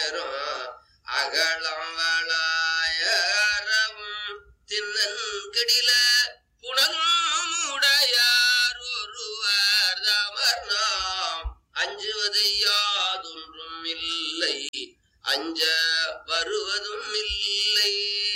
சேரும் அகலம் வளாயறவும் தின்னன் கெடில புனலும் உடையார் ஒருவர் தமர் நாம் அஞ்சுவது யாதொன்றும் இல்லை அஞ்ச வருவதும் இல்லை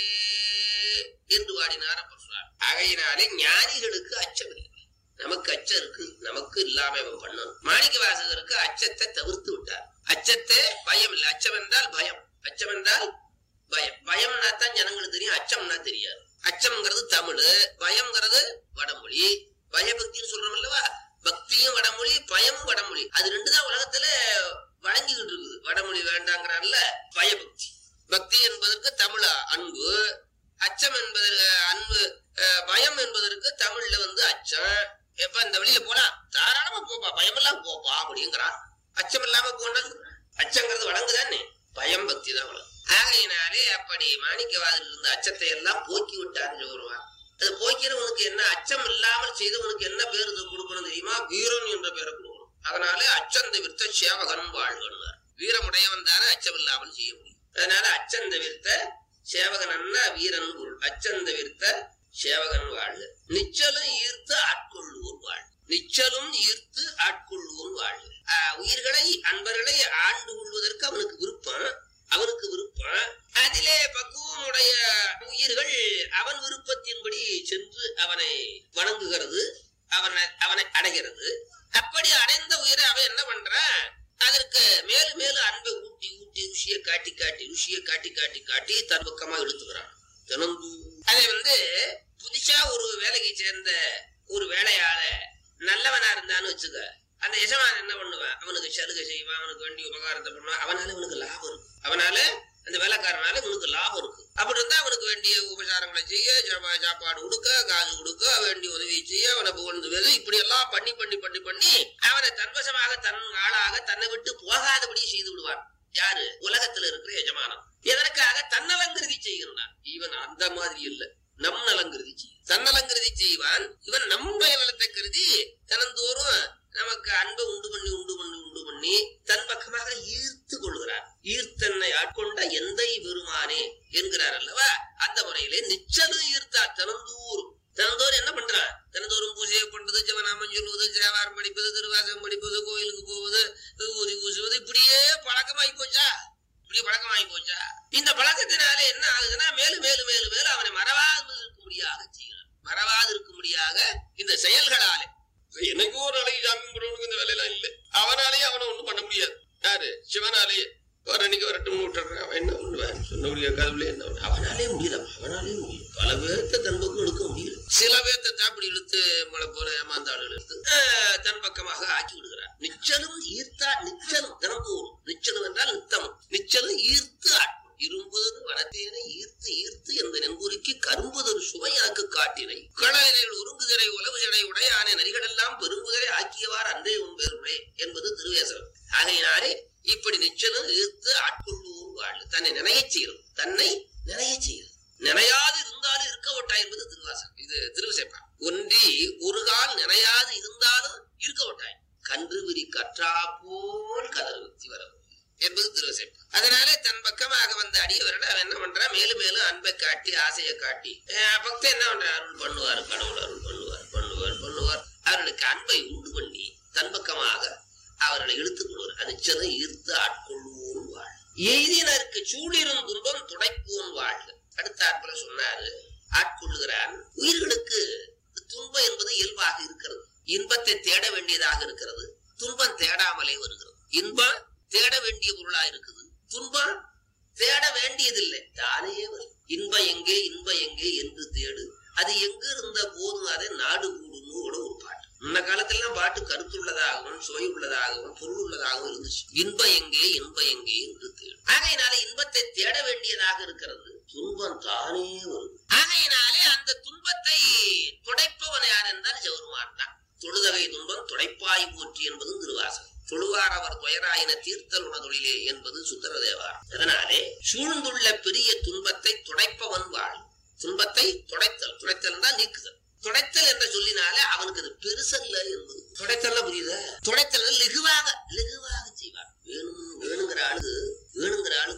என்று பாடினார் அப்பர் சுவாமி ஆகையினாலே ஞானிகளுக்கு அச்சம் இல்லை நமக்கு அச்சம் இருக்கு நமக்கு இல்லாம அவன் பண்ணணும் மாணிக்க வாசகருக்கு அச்சத்தை தவிர்த்து விட்டார் அச்சத்தை பயம் இல்லை அச்சம் என்றால் பயம் அச்சம் என்றால் பயம் பயம்னா தான் ஜனங்களுக்கு தெரியும் அச்சம்னா தெரியாது அச்சம்ங்கிறது தமிழ் பயம்ங்கிறது வடமொழி பயபக்தின்னு சொல்றோம் அல்லவா பக்தியும் வடமொழி பயமும் வடமொழி அது ரெண்டு தான் உலகத்துல வழங்கிக்கிட்டு இருக்குது வடமொழி வேண்டாங்கிறான்ல பயபக்தி பக்தி என்பதற்கு தமிழ அன்பு அச்சம் என்பதற்கு அன்பு அஹ், பயம் என்பதற்கு தமிழ்ல வந்து அச்சம் எப்ப இந்த வெளியில போனா தாராளமா போப்பா பயம் எல்லாம் போப்பா அப்படிங்கிறான் அச்சம் இல்லாம போனா அச்சங்கிறது வழங்குதானே பயம் பக்தி தான் வழங்கு ஆகையினாலே அப்படி மாணிக்கவாதில் இருந்த அச்சத்தை எல்லாம் போக்கி விட்டான்னு சொல்லுவான் அது போக்கிறவனுக்கு என்ன அச்சம் இல்லாமல் செய்தவனுக்கு என்ன பேரு கொடுக்கணும் தெரியுமா வீரன் என்ற பேரை கொடுக்கணும் அதனால அச்சந்த விருத்த சேவகன் வாழ்வன்னார் வீரமுடையவன் தானே அச்சம் இல்லாமல் செய்ய முடியும் அதனால அச்சந்த விருத்த சேவகன் அண்ணா வீரன் பொருள் அச்சந்த விருத்த சேவகன் வாழ்வு நிச்சலும் ஈர்த்து ஆட்கொள்வோர் வாழ் நிச்சலும் ஈர்த்து ஆட்கொள்வோன் வாழ்வு ஆஹ் உயிர்களை அன்பர்களை ஆண்டு கொள்வதற்கு அவனுக்கு விருப்பம் அவனுக்கு விருப்பம் அதிலே பக்குவமுடைய உயிர்கள் அவன் விருப்பத்தின்படி சென்று அவனை வணங்குகிறது அவனை அவனை அடைகிறது அப்படி அடைந்த உயிரை அவன் என்ன பண்றான் அதற்கு மேலும் மேலும் அன்பை ஊட்டி ஊட்டி ருஷியை காட்டி காட்டி ருஷியை காட்டி காட்டி காட்டி தன் பக்கமா இழுத்துக்கிறான் தினந்து அதை வந்து புதுசா ஒரு வேலைக்கு சேர்ந்த ஒரு வேலையாள நல்லவனா இருந்தான்னு வச்சுக்க அந்த எஜமான் என்ன பண்ணுவான் அவனுக்கு சலுகை செய்வான் அவனுக்கு வேண்டிய உபகாரத்தை பண்ணுவான் அவனால அவனுக்கு லாபம் இருக்கு அவனால அந்த வேலைக்காரனால இவனுக்கு லாபம் இருக்கு அப்படி இருந்தா அவனுக்கு வேண்டிய உபசாரங்களை செய்ய சாப்பா- சாப்பாடு கொடுக்க காசு கொடுக்க வேண்டிய உதவி செய்ய அவனை புகழ்ந்து வேது இப்படி எல்லாம் பண்ணி பண்ணி பண்ணி பண்ணி அவனை தன்வசமாக தன் ஆளாக தன்னை விட்டு போகாதபடி செய்து விடுவான் யாரு உலகத்துல இருக்கிற எஜமானம் எதற்காக தன்னலங்கிருதி செய்கிறான் இவன் அந்த மாதிரி இல்ல நம் நலங்கிருதி செய்யும் தன்னலங்கிருதி செய்வான் இவன் நம்முடைய நலத்தை கருதி தினந்தோறும் நமக்கு அன்பை உண்டு பண்ணி உண்டு பண்ணி உண்டு பண்ணி தன் பக்கமாக ஈர்த்து கொள்கிறார் ஈர்த்தன்னை ஆட்கொண்ட எந்தை பெருமானே என்கிறார் அல்லவா அந்த முறையிலே நிச்சலும் ஈர்த்தார் தினந்தோறும் தினந்தோறும் என்ன பண்றான் தினந்தோறும் பூஜையை பண்றது ஜெவநாமம் சொல்லுவது தேவாரம் படிப்பது திருவாசகம் படிப்பது கோயிலுக்கு போவது ஊதி பூசுவது இப்படியே பழக்கமாகி போச்சா இப்படி பழக்கமாகி போச்சா இந்த பழக்கத்தினாலே என்ன ஆகுதுன்னா மேலும் மேலும் மேலும் மேலும் அவனை மறவாது இருக்கும்படியாக செய்யணும் மறவாது இருக்கும்படியாக இந்த செயல்களாலே எனக்கு ஒரு நாளைக்கு ஜாமீன் போடுறவனுக்கு இந்த வேலையெல்லாம் இல்லை அவனாலேயே அவனை ஒண்ணும் பண்ண முடியாது யாரு சிவனாலேயே வர அன்னைக்கு வரட்டும் விட்டுறேன் அவன் என்ன பண்ணுவேன் சொன்னபடியா கதவுல என்ன பண்ண? அவனாலே முடியல அவனாலே முடியும் பல பேர்த்த தன் பக்கம் எடுக்க முடியல சில பேர்த்த தாப்படி இழுத்து மழை போல ஏமாந்தாள் எடுத்து ஆஹ், தன் பக்கமாக ஆக்கி விடுகிறார் நிச்சலும் ஈர்த்தா நிச்சலும் தினந்தோறும் நிச்சலம் என்றால் நித்தம் நிச்சலும் ஈர்த்து ஆட்டும் இரும்புதரு வனத்தேனை ஈர்த்து ஈர்த்து எந்த நென்புரிக்கு கரும்புதரு சுவை எனக்கு காட்டினை களநிலையில் ஒருங்குதிரை உலவு ஜடை உடையானே நரிகளெல்லாம் பெருங்குதிரை ஆக்கியவார் அன்றே உண்பேருடைய என்பது திருவேசனம் ஆகையினாலே இப்படி நிச்சலம் ஈர்த்து ஆட்கொள்வோர் வாழ் தன்னை நினையச் செய்யும் தன்னை நினையச் செய்யும் நினையாது இருந்தாலும் இருக்க விட்டா என்பது திருவாசகம் இது திருவிசைப்பா ஒன்றி ஒரு கால் நினையாது இருந்தாலும் இருக்க விட்டாய் கன்று விரி கற்றா போல் கதறு வித்தி வரும் என்பது திருவசைப்பு அதனாலே தன் பக்கமாக வந்த அடியவர்கள் அவன் என்ன பண்றான் மேலும் மேலும் அன்பை காட்டி ஆசையை காட்டி அஹ் பக்தன் என்ன பண்றான் அருள் பண்ணுவார் கடவுள் அருள் பண்ணுவார் பண்ணுவார் பண்ணுவார் அவர்களுக்கு அன்பை உண்டு பண்ணி தன் பக்கமாக அவர்களை இழுத்துக் கொள்வார் அனிச்சதை ஈர்த்து ஆட்கொள்வோன் வாழ் எய்தினருக்கு சூழிரும் துன்பம் துடைப்போன் வாழ்க அடுத்த ஆட்களை சொன்னாரு ஆட்கொள்ளுகிறான் உயிர்களுக்கு துன்பம் என்பது இயல்பாக இருக்கிறது இன்பத்தை தேட வேண்டியதாக இருக்கிறது துன்பம் தேடாமலே வருகிறது இன்பம் தேட வேண்டிய பொருளா இருக்குது துன்பம் தேட வேண்டியதில்லை தானே வரும் இன்பம் எங்கே இன்பம் எங்கே என்று தேடு அது எங்க இருந்த போதும் அதை நாடு கூடுன்னு கூட ஒரு பாட்டு முன்ன காலத்திலாம் பாட்டு கருத்துள்ளதாகவும் சுவை உள்ளதாகவும் பொருள் உள்ளதாகவும் இருந்துச்சு இன்பம் எங்கே இன்பம் எங்கே என்று தேடு ஆகையினால இன்பத்தை தேட வேண்டியதாக இருக்கிறது துன்பம் தானே வரும் ஆகையினாலே அந்த துன்பத்தை துடைப்பவன் யார் என்றால் ஜெவருமான் தான் தொழுதகை துன்பம் துடைப்பாய் போற்றி என்பதும் திருவாசகம் தொழுவார் அவர் துயராயின தீர்த்தல் உணதொழிலே என்பது சுந்தரதேவார் அதனாலே சூழ்ந்துள்ள பெரிய துன்பத்தை துடைப்பவன் வாழ் துன்பத்தை துடைத்தல் துடைத்தல் என்றால் நீக்குதல் துடைத்தல் என்ற சொல்லினாலே அவனுக்கு அது பெருசல்ல என்பது துடைத்தல்ல புரியுதா துடைத்தல் லெகுவாக லெகுவாக செய்வார் வேணும் வேணுங்கிற ஆளு வேணுங்கிற ஆளு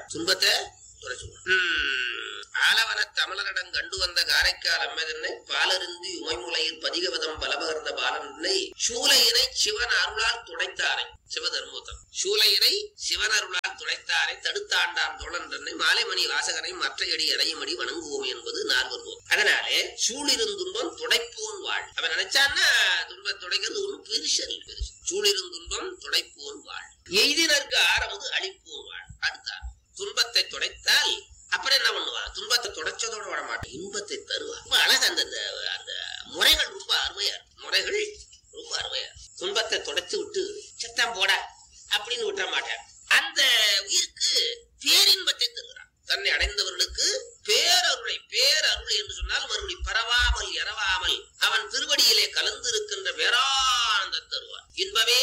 துன்பத்தை துடைச்சு விடணும். உம், ஆலவன தமிழரிடம் கண்டு வந்த காரைக்கால் அம்மதனை பாலருந்தி உமைமுலையில் பதிகவதம் பலபகர்ந்த பாலனை சூலையினை சிவன் அருளால் துடைத்தாரை சிவதர்மூத்தம் சூலையினை சிவன் அருளால் துடைத்தாரை தடுத்தாண்டான் தோழன் தன்னை மாலைமணி வாசகனை மற்ற அடி அடையுமடி வணங்குவோம் என்பது நால்வர் நூல். அதனாலே சூழிருந்துன்பம் துடைப்போன் வாழ் அவன் நினைச்சான்னா துன்பம் துடைக்கிறது ஒன்றும் பெருசல் பெருசு சூழிருந்துன்பம் துடைப்போன் வாழ் எய்தினருக்கு ஆரவது அழிப்போன் வாழ் அடுத்தார் துன்பத்தை துடைத்தால் அப்புறம் என்ன பண்ணுவான் துன்பத்தை துடைச்சதோட விட மாட்டான் இன்பத்தை தருவான் ரொம்ப அழகா அந்த அந்த- அந்த முறைகள் ரொம்ப அருமையா இருக்கும். முறைகள் ரொம்ப அருமையா இருக்கும். துன்பத்தை துடைச்சு விட்டு செத்தான் போட அப்படின்னு விட்ட மாட்டான் அந்த உயிருக்கு பேரின்பத்தை தருகிறான் தன்னை அடைந்தவர்களுக்கு பேரருளை பேரருள் என்று சொன்னால் மறுபடி பரவாமல் எறவாமல் அவன் திருவடியிலே கலந்து இருக்கின்ற பேரானந்த தருவான் இன்பமே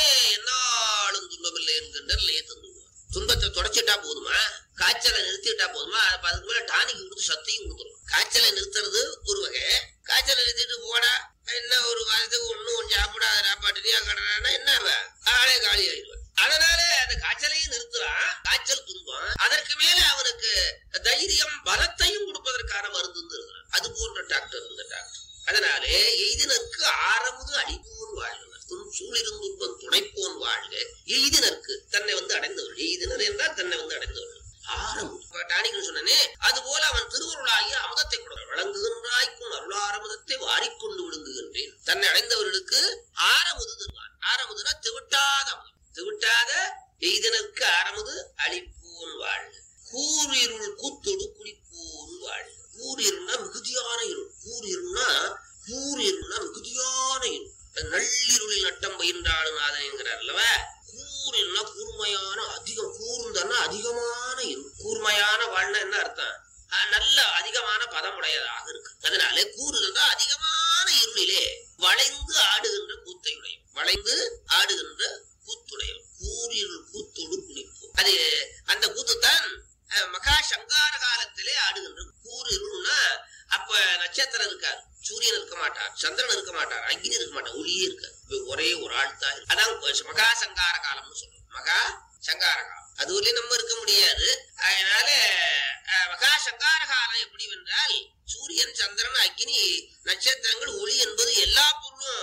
என்னாலும் துன்பமில்லை என்கின்ற நிலையை தந்துடுவான் துன்பத்தை தொடச்சிட்டா போதுமா காய்ச்சலை நிறுத்திட்டா போதுமா அப்ப அதுக்கு மேல டானிக் கொடுத்து சத்தையும் கொடுத்துரும் காய்ச்சலை நிறுத்துறது ஒரு வகை காய்ச்சலை நிறுத்திட்டு போடா என்ன ஒரு மாதத்துக்கு ஒண்ணும் கொஞ்சம் சாப்பிடாத பட்டினியா கடனா என்ன அவன்? ஆளே காலி ஆயிடுவான் அதனால அந்த காய்ச்சலையும் நிறுத்துறான் காய்ச்சல் துன்பம் அதற்கு மேல அவனுக்கு தைரியம் பலத்தையும் கொடுப்பதற்கான மருந்து இருக்கிறான் அது போன்ற டாக்டர் இந்த டாக்டர் அதனாலே எய்தினருக்கு ஆரமுது அடிப்போன் வாழ்க துன் சூழிரும் துன்பம் துணைப்போன் வாழ்க எய்தினருக்கு தன்னை வந்து அடைந்தவர்கள் எய்தினர் என்றால் தன்னை வந்து அடைந்தவர்கள் ஆரம் டானிக்னு சொன்னனே அது போல அவன் திருவருளாகிய அமுதத்தை கொடுக்க வழங்குகின்றாய்க்கும் அருளாரமுதத்தை வாரிக்கொண்டு விழுங்குகின்றேன் தன்னை அடைந்தவர்களுக்கு ஆரமுது தருவான் ஆரமுதுனா திவிட்டாத அமுதம் திவிட்டாத எய்தனருக்கு ஆரமுது அழிப்போன் வாழ்க கூரிருள் கூத்தொடு குடிப்போன் வாழ்க கூரிருள்னா மிகுதியான இருள் கூரிருள்னா கூரிருள்னா மிகுதியான இருள் நள்ளிருளில் நட்டம் பயின்றாಳು நாதன் என்கிறார் அல்லவா கூறினா கூர்மையான அதிகம் கூர்ந்தன்னா அதிகமான இருள் கூர்மையான வாழ்னா என்ன அர்த்தம் அஹ் நல்ல அதிகமான பதமுடையதாக இருக்கு அதனால கூறுகிறதா அதிகமான இருளிலே வளைந்து ஆடுகின்ற கூத்தையுடையும் வளைந்து ஆடுகின்ற கூத்துடையும் கூறிருள் கூத்தோடு குளிப்போம் அது அந்த கூத்துத்தான் அஹ், மகா சங்கார காலத்திலே ஆடுகின்ற கூறிருள்னா அப்ப நட்சத்திரம் இருக்காது சூரியன் இருக்க மாட்டார் சந்திரன் இருக்க மாட்டார் அக்னி இருக்க மாட்டார் ஒளியே இருக்காது இப்ப ஒரே ஒரு ஆள் தான் இருக்கு. அதான் மகா சங்கார காலம்னு சொல்றோம் மகா சங்கார காலம் அது வரலையும் நம்ம இருக்க முடியாது அதனால அஹ், மகா சங்கார காலம் எப்படி வென்றால் சூரியன் சந்திரன் அக்னி நட்சத்திரங்கள் ஒளி என்பது எல்லா பொருளும்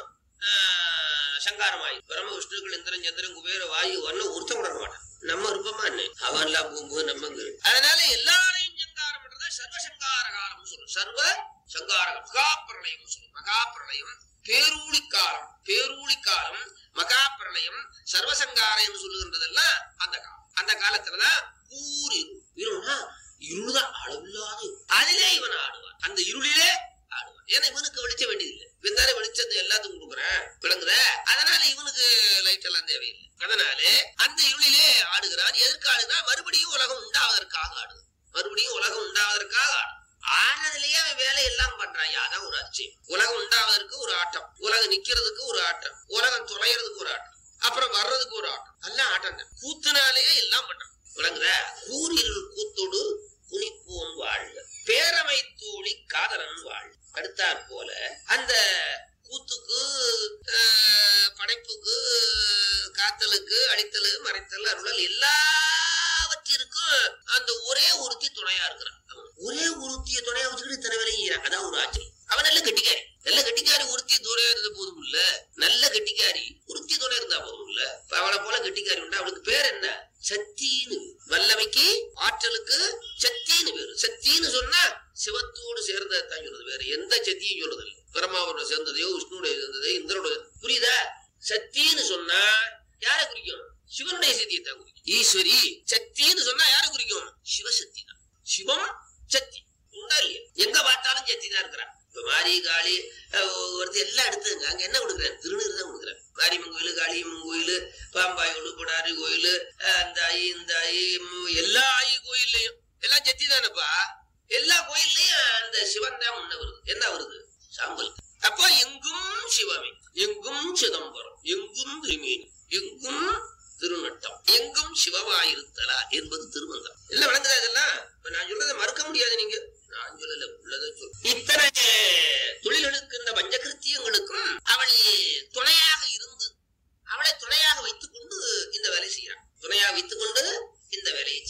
ஆஹ், சங்காரமாயி பிரம்ம விஷ்ணுக்கள் இந்திரன் சந்திரன் குபேர வாயு வரல ஒருத்தன் உணர மாட்டான் நம்ம இருப்போமா என்ன அவன் எல்லாம் போகும்போது நம்ம இங்க இருக்கு. அதனால எல்லாரையும் சங்காரம் பண்றத சர்வ சங்கார காலம் சொல்லும் சர்வ சங்கார மகா பிரளயம் சொல்லும் மகா பிரளயம் பேரூழி காலம் பேரூழி காலம் மகா பிரளயம் சர்வசங்காரம் என்று சொல்லுகின்றதெல்லாம் அந்த காலம் அந்த காலத்துலதான் ஊர் இருள் இருள்னா இருள்தான் அளவில்லாத இருள். அதிலே இவன் ஆடுவான் அந்த இருளிலே ஆடுவான் ஏன்னா இவனுக்கு வெளிச்ச வேண்டியதில்லை இவன் தானே வெளிச்சத்தை எல்லாத்துக்கும் கொடுக்குறேன் விளங்குத அதனால இவனுக்கு லைட் எல்லாம் தேவையில்லை அதனாலே அந்த இருளிலே ஆடுகிறான் எதற்கு ஆடுகிறான் மறுபடியும் உலகம் உண்டாவதற்காக ஆடுகிறான் மறுபடியும் உலகம் உண்டாவதற்காக ஆடுகிறான் ஆனதுலயே அவன் வேலை எல்லாம் பண்றான் அதான் ஒரு அதிசயம் உலகம் உண்டாவதற்கு ஒரு ஆட்டம் உலகம் நிக்கிறதுக்கு ஒரு ஆட்டம் உலகம் தொலைகிறதுக்கு ஒரு ஆட்டம் அப்புறம் வர்றதுக்கு ஒரு ஆட்டம் எல்லாம் ஆட்டம் தான் கூத்துனாலேயே எல்லாம் பண்றான் விளங்குற கூறிருள் கூத்தோடு குனிப்போன் வாழ்க பேரமை தோழி காதலன் வாழ் அடுத்தாற் போல அந்த கூத்துக்கு ஆஹ், படைப்புக்கு காத்தலுக்கு அடித்தலு மறைத்தல் அருளல் எல்லாவற்றிற்கும் அந்த ஒரே ஒருத்தி துணையா இருக்கிறான் அவன் ஒரே ஒருத்திய துணையா வச்சுக்கிட்டு இத்தனை வேலையும் செய்யறான் அதான் ஒரு ஆச்சரியம் அவன் நல்ல கெட்டிக்காரி நல்ல கெட்டிக்காரி ஒருத்தி துணை இருந்தது போதும் இல்ல நல்ல கெட்டிக்காரி ஒருத்தி துணை இருந்தா போதும் இல்ல இப்ப அவளை போல கெட்டிக்காரி உண்டா அவளுக்கு பேர் என்ன சக்தின்னு வல்லமைக்கு ஆற்றலுக்கு சக்தின்னு பேரு சக்தின்னு சொன்னா சிவத்தோடு சேர்ந்ததான் சொல்றது வேற எந்த சக்தியும் சொல்றது இல்ல பிரம்மாவோட சேர்ந்ததையோ விஷ்ணுடைய சேர்ந்ததையோ இந்திரோட புரியுதா சக்தின்னு சொன்னா யாரை குறிக்கும் சிவனுடைய சக்தியை தான் குறிக்கும் ஈஸ்வரி சக்தின்னு சொன்னா யாரை குறிக்கும் சிவசக்தி தான் சிவம் சக்தி உண்டா இல்லையா எங்க பார்த்தாலும் சக்தி தான் இருக்கிறான் இப்ப மாரி காளி அஹ், ஒருத்தர் எல்லாம் எடுத்துங்க அங்க என்ன கொடுக்குறேன் திருநீர் தான் கொடுக்குறேன் மாரியம்மன் கோயில் காளியம்மன் கோயில் பாம்பாய் உடுப்படாரி கோயில் அந்த ஐ இந்த ஐ ம், எல்லா ஐ கோயில்லையும் எல்லாம் சக்தி தானேப்பா எல்லா கோயில்லையும் அந்த சிவன் தான் முன்ன வருது என்ன வருது சாம்பல் அப்போ எங்கும் சிவமே எங்கும் சிதம்பரம் எங்கும் திருமேனி எங்கும் திருநட்டம் எங்கும் சிவமாயிருத்தலா என்பது திருமந்தம் இல்ல விளங்குதா இதெல்லாம் இப்ப நான் சொல்றதை மறுக்க முடியாது நீங்க நான் சொல்லல உள்ளதை சொல் இத்தனை தொழில்களுக்கு இந்த பஞ்சகிருத்தியங்களுக்கும் அவள் துணையாக இருந்து அவளை துணையாக வைத்துக் கொண்டு இந்த வேலை செய்கிறான் துணையாக வைத்துக் கொண்டு இந்த வேலையை செய்கிறார்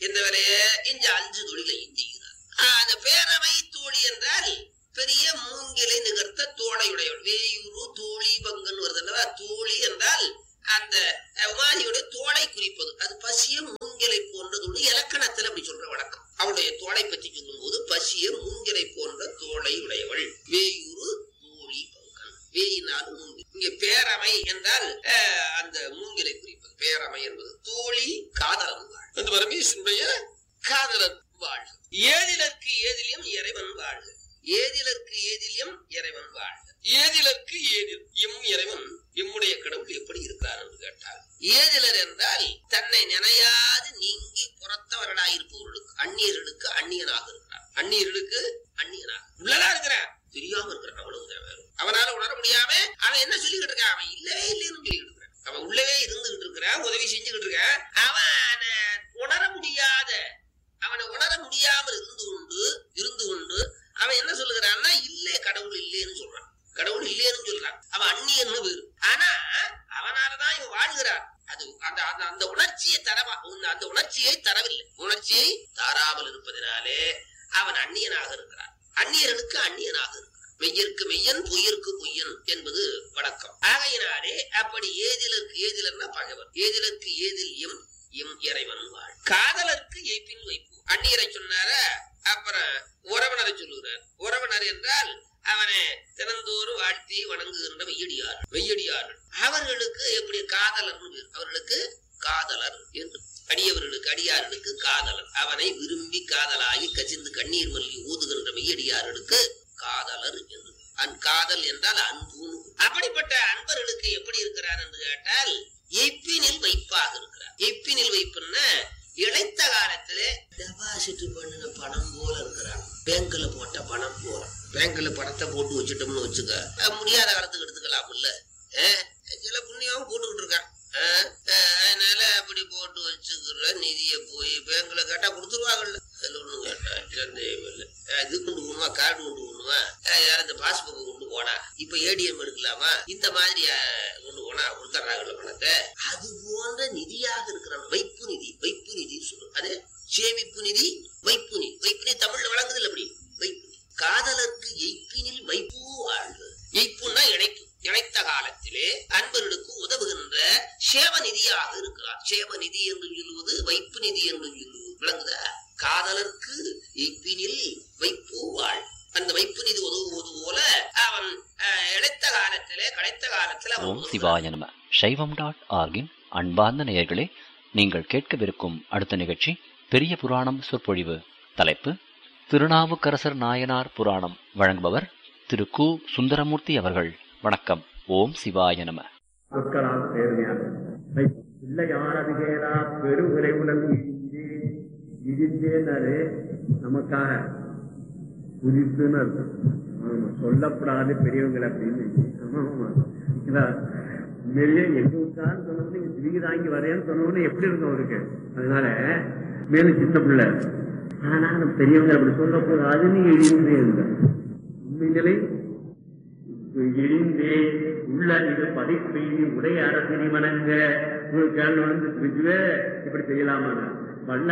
இந்த வேலையை இங்க அஞ்சு தொழிலையும் செய்கிறார் ஆஹ் அந்த பேரவை தோழி என்றால் பெரிய மூங்கிலை நிகர்த்த தோழையுடையவள் வேயூரு தோழி பங்குன்னு வருது அல்லவா தோழி என்றால் அந்த அஹ், உமாதியுடைய தோளை குறிப்பது அது பசிய மூங்கிலை போன்றதுன்னு இலக்கணத்துல அப்படி சொல்ற வழக்கம் அவளுடைய தோளை பற்றி சொல்லும்போது பசிய மூங்கிலை போன்ற தோளை உடையவள் வேயூரு தோழி பங்கன் வேயினால் மூங்கில் இங்க பேரமை என்றால் அஹ், அந்த மூங்கிலை குறிப்பது பேரமை என்பது தோழி காதலன் வாழ் அந்த பரமேஸ்வருடைய காதலன் வாழ்க ஏதிலற்கு ஏதிலியம் இறைவன் வாழ்க ஏதிலற்கு ஏதிலியம் இறைவன் வாழ்க ஏதிலற்கு ஏதில் எம் இறைவன் எம்முடைய கடவுள் எப்படி இருக்கிறார் என்று கேட்டார் ஏதிலர் என்றால் தன்னை நினையாது நீங்கி புறத்தவர்களாயிருப்பவர்களுக்கு அந்நியர்களுக்கு அந்நியனாக இருக்கிறார் அந்நியர்களுக்கு அந்நியனாக உள்ளதா இருக்கிறான் தெரியாம இருக்கிறான் அவ்வளவுதான் வேற அவனால உணர முடியாம அவன் என்ன சொல்லிக்கிட்டு இருக்கான் அவன் இல்லவே இல்லைன்னு சொல்லிக்கிட்டு இருக்கிறான் அவன் உள்ளவே இருந்துகிட்டு இருக்கிறான் உதவி செஞ்சுக்கிட்டு இருக்கான் அவன் உணர முடியாத அவனை உணர முடியாமல் இருந்து கொண்டு இருந்து கொண்டு அவன் என்ன சொல்லுகிறான்னா இல்லை கடவுள் இல்லைன்னு சொல்றான் கடவுள் இல்லைன்னு சொல்றான் அவன் அந்நியன்னு பேரு ஆனா அவனாலதான் இவன் வாழ்கிறான் அது அந்த அந்த- அந்த உணர்ச்சியை தரவா உன் அந்த உணர்ச்சியை தரவில்லை உணர்ச்சியை தாராமல் இருப்பதினாலே அவன் அந்நியனாக இருக்கிறான் அந்நியர்களுக்கு அந்நியனாக இருக்கிறான் மெய்யருக்கு மெய்யன் பொய்யருக்கு பொய்யன் என்பது வழக்கம் ஆகையினாலே அப்படி ஏதிலருக்கு ஏதிலர்னா பகைவர் ஏதிலருக்கு ஏதில் எம் எம் இறைவன் வாழ் காதலருக்கு எய்ப்பின் வைப்பு அந்நியரை சொன்னார அப்புறம் உறவினரை சொல்லுகிறார் உறவினர் என்றால் அவனை தினந்தோறும் வாழ்த்தி வணங்குகின்ற மெய்யடியார் மெய்யடியார்கள் அவர்களுக்கு எப்படி காதலர்னு பேர் அவர்களுக்கு காதலர் என்று அடியவர்களுக்கு அடியார்களுக்கு காதலர் அவனை விரும்பி காதலாகி கசிந்து கண்ணீர் மல்லி ஊதுகின்ற மெய்யடியார்களுக்கு காதலர் என்று அன் காதல் என்றால் அன்பு அப்படிப்பட்ட அன்பர்களுக்கு எப்படி இருக்கிறார் என்று கேட்டால் எப்பினில் வைப்பாக இருக்கிறார் எப்பினில் வைப்புன்னா இழைத்த காலத்திலே டெபாசிட் பண்ணின பணம் போல இருக்கிறான் பேங்க்ல போட்ட பணம் போல பேங்க்ல பணத்தை போட்டு வச்சுட்டோம்னு வச்சுக்க அஹ் முடியாத காலத்துக்கு எடுத்துக்கலாம்ல அஹ் சில புண்ணியம் போட்டுக்கிட்டு இருக்கான் அஹ் அஹ் அதனால அப்படி போட்டு வச்சுக்கிற நிதியை போய் பேங்க்ல கேட்டா கொடுத்துருவாங்கல்ல அதுல ஒண்ணும் கேட்டா சந்தேகம் இல்லை அஹ் இது கொண்டு போகணுமா கார்டு கொண்டு போகணுமா அஹ் யார் இந்த பாஸ்புக் கொண்டு போனா இப்ப ஏடிஎம் எடுக்கலாமா இந்த மாதிரி அஹ், கொண்டு போனா கொடுத்துட்றாங்கல்ல பணத்தை அது போன்ற நிதியாக இருக்கிற வைப்பு நிதி வைப்பு நிதி சொல்லுவோம் அது சேமிப்பு நிதி வைப்பு நிதி வைப்பு நிதி தமிழ்ல வழங்குது இல்ல அப்படி வைப்பு நிதி. காதலருக்கு எய்ப்பினில் வைப்பு வாழ்வு எய்ப்புன்னா இழைப்பு இழைத்த காலத்திலே அன்பர்களுக்கு உதவுகின்ற சேவ நிதியாக இருக்கிறார் சேவ நிதி என்று சொல்லுவது வைப்பு நிதி என்று சொல்லுவது விளங்குதா காதலருக்கு எய்ப்பினில் வைப்பு வாழ் அந்த வைப்பு நிதி உதவுவது போல அவன் அஹ், இழைத்த காலத்திலே கடைத்த காலத்திலே அவன் ஓம் உதவுகிறான். சிவாய நம சைவம் டாட் ஆர்கின் அன்பார்ந்த நேயர்களே நீங்கள் கேட்கவிருக்கும் அடுத்த நிகழ்ச்சி பெரிய புராணம் சொற்பொழிவு தலைப்பு திருநாவுக்கரசர் நாயனார் புராணம் வழங்குபவர் திரு கு சுந்தரமூர்த்தி அவர்கள் வணக்கம் ஓம் சிவாய நம சொற்களால் நேர்மையாக பிள்ளையானது கேடா பெருகுறை உடன் இடித்தேனாரு நமக்காக புதித்துன்னு அர்த்தம் ஆமா சொல்லப்படாது பெரியவங்களை அப்படின்னு ஆமா ஆமா இல்ல, உண்மையிலேயே எங்க விட்டான்னு சொன்னோம்னு நீங்க திரும்பி தாங்கி வரேன்னு சொன்னோன்னு எப்படி இருக்கும் அவருக்கு அதனால மேலும் சின்ன பிள்ளை ஆனா நம்ம பெரியவங்க அப்படி சொல்லக்கூடாதுன்னு இடிந்தே இருந்தார் உண்மையிலே இழிந்தே உள்ள இது பதிப்பெய்தி உடைய அரசினை வணங்க ஒரு கேள்வி வந்து இப்படி செய்யலாமா வல்ல